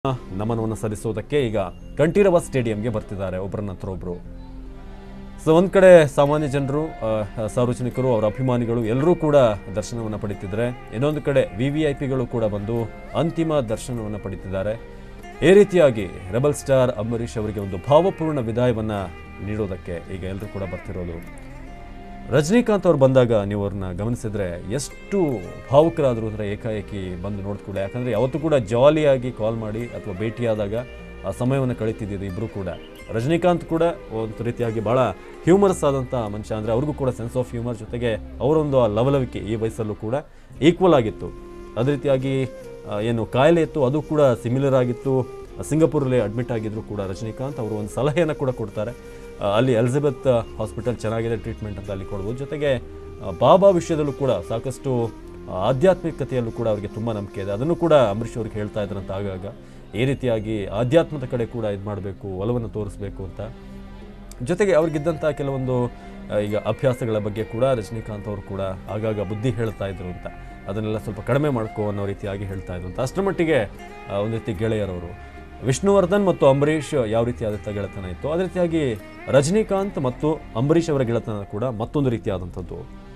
ನಮನವನ್ನು ಸಲ್ಲಿಸೋದಕ್ಕೆ ಈಗ ಕಂಠೀರವ ಸ್ಟೇಡಿಯಂಗೆ ಬರ್ತಿದ್ದಾರೆ ಒಬ್ಬರ ನಂತರ ಒಬ್ಬರು ಸೊ ಒಂದು ಕಡೆ ಸಾಮಾನ್ಯ ಜನರು ಆ, ಸಾರ್ವಜನಿಕರು ಅವರ ಅಭಿಮಾನಿಗಳು ಎಲ್ಲರೂ ಕೂಡ ದರ್ಶನವನ್ನು ಪಡಿತಿದ್ದಾರೆ ಇನ್ನೊಂದು ಕಡೆ ವಿ ವಿ ಐ ಪಿಗಳು ಕೂಡ ಬಂದು ಅಂತಿಮ ದರ್ಶನವನ್ನು ಪಡಿತಿದ್ದಾರೆ ಈ ರೀತಿಯಾಗಿ ರೆಬಲ್ ಸ್ಟಾರ್ ಅಂಬರೀಷ್ ಅವರಿಗೆ ಒಂದು ಭಾವಪೂರ್ಣ ವಿದಾಯವನ್ನು ನೀಡೋದಕ್ಕೆ ಈಗ ಎಲ್ಲರೂ ಕೂಡ ಬರ್ತಿರೋದು ರಜನಿಕಾಂತ್ ಅವ್ರು ಬಂದಾಗ ನೀವು ಅವ್ರನ್ನ ಗಮನಿಸಿದ್ರೆ ಎಷ್ಟು ಭಾವುಕರಾದರು ಅಂದರೆ ಏಕಾಏಕಿ ಬಂದು ನೋಡ್ಕೊಳ್ಳಿ ಯಾಕಂದರೆ ಯಾವತ್ತೂ ಕೂಡ ಜಾಲಿಯಾಗಿ ಕಾಲ್ ಮಾಡಿ ಅಥವಾ ಭೇಟಿಯಾದಾಗ ಆ ಸಮಯವನ್ನು ಕಳೀತಿದ್ದಿದ್ದು ಇಬ್ಬರು ಕೂಡ ರಜನಿಕಾಂತ್ ಕೂಡ ಒಂದು ರೀತಿಯಾಗಿ ಭಾಳ ಹ್ಯೂಮರಸ್ ಆದಂಥ ಮನುಷ್ಯ ಅಂದರೆ ಅವ್ರಿಗೂ ಕೂಡ ಸೆನ್ಸ್ ಆಫ್ ಹ್ಯೂಮರ್ ಜೊತೆಗೆ ಅವರೊಂದು ಆ ಲವಲವಿಕೆ ಈ ವಯಸ್ಸಲ್ಲೂ ಕೂಡ ಈಕ್ವಲ್ ಆಗಿತ್ತು ಅದೇ ರೀತಿಯಾಗಿ ಆ, ಏನು ಕಾಯಿಲೆ ಇತ್ತು ಅದು ಕೂಡ ಸಿಮಿಲರ್ ಆಗಿತ್ತು ಸಿಂಗಪುರಲ್ಲಿ ಅಡ್ಮಿಟ್ ಆಗಿದ್ರು ಕೂಡ ರಜನಿಕಾಂತ್ ಅವರು ಒಂದು ಸಲಹೆಯನ್ನು ಕೂಡ ಕೊಡ್ತಾರೆ ಆ, ಅಲ್ಲಿ ಎಲಿಜಬೆತ್ ಹಾಸ್ಪಿಟಲ್ ಚೆನ್ನಾಗಿದೆ ಟ್ರೀಟ್ಮೆಂಟ್ ಅಂತ ಅಲ್ಲಿ ಕೊಡ್ಬೋದು ಜೊತೆಗೆ ಆ, ಬಾಬಾ ವಿಷಯದಲ್ಲೂ ಕೂಡ ಸಾಕಷ್ಟು ಆ, ಆಧ್ಯಾತ್ಮಿಕತೆಯಲ್ಲೂ ಕೂಡ ಅವರಿಗೆ ತುಂಬ ನಂಬಿಕೆ ಇದೆ ಅದನ್ನು ಕೂಡ ಅಂಬರೀಷ್ ಅವ್ರಿಗೆ ಹೇಳ್ತಾ ಇದ್ರಂತ ಆಗಾಗ ಈ ರೀತಿಯಾಗಿ ಆಧ್ಯಾತ್ಮದ ಕಡೆ ಕೂಡ ಇದು ಮಾಡಬೇಕು ಒಲವನ್ನು ತೋರಿಸ್ಬೇಕು ಅಂತ ಜೊತೆಗೆ ಅವ್ರಿಗಿದ್ದಂಥ ಕೆಲವೊಂದು ಆ, ಈಗ ಅಭ್ಯಾಸಗಳ ಬಗ್ಗೆ ಕೂಡ ರಜನಿಕಾಂತ್ ಅವರು ಕೂಡ ಆಗಾಗ ಬುದ್ಧಿ ಹೇಳ್ತಾ ಇದ್ರು ಅಂತ ಅದನ್ನೆಲ್ಲ ಸ್ವಲ್ಪ ಕಡಿಮೆ ಮಾಡ್ಕೋ ಅನ್ನೋ ರೀತಿಯಾಗಿ ಹೇಳ್ತಾ ಇದ್ರು ಅಂತ ಅಷ್ಟರ ಮಟ್ಟಿಗೆ ಆ, ಒಂದು ರೀತಿ ಗೆಳೆಯರವರು ವಿಷ್ಣುವರ್ಧನ್ ಮತ್ತು ಅಂಬರೀಷ್ ಯಾವ ರೀತಿಯಾದಂಥ ಗೆಳೆತನ ಇತ್ತು ಅದೇ ರೀತಿಯಾಗಿ ರಜನಿಕಾಂತ್ ಮತ್ತು ಅಂಬರೀಷ್ ಅವರ ಗೆಳೆತನ ಕೂಡ ಮತ್ತೊಂದು ರೀತಿಯಾದಂಥದ್ದು